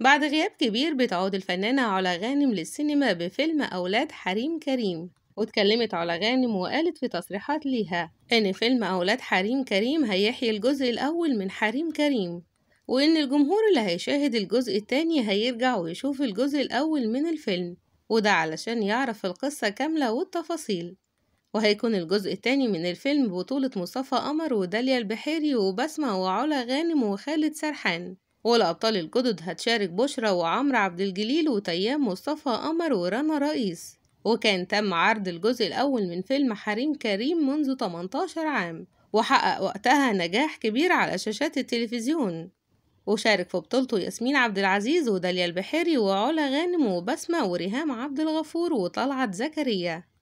بعد غياب كبير بتعود الفنانة علا غانم للسينما بفيلم أولاد حريم كريم واتكلمت علا غانم وقالت في تصريحات ليها إن فيلم أولاد حريم كريم هيحيي الجزء الأول من حريم كريم وإن الجمهور اللي هيشاهد الجزء التاني هيرجع ويشوف الجزء الأول من الفيلم وده علشان يعرف القصة كاملة والتفاصيل وهيكون الجزء التاني من الفيلم بطولة مصطفى قمر وداليا البحيري وبسمة وعلا غانم وخالد سرحان والأبطال الجدد هتشارك بشرى وعمرو عبد الجليل وتيام مصطفى قمر ورنا رئيس وكان تم عرض الجزء الأول من فيلم حريم كريم منذ 18 عام وحقق وقتها نجاح كبير على شاشات التلفزيون وشارك في بطولته ياسمين عبد العزيز وداليا البحيري وعلا غانم وبسمة وريهام عبد الغفور وطلعت زكريا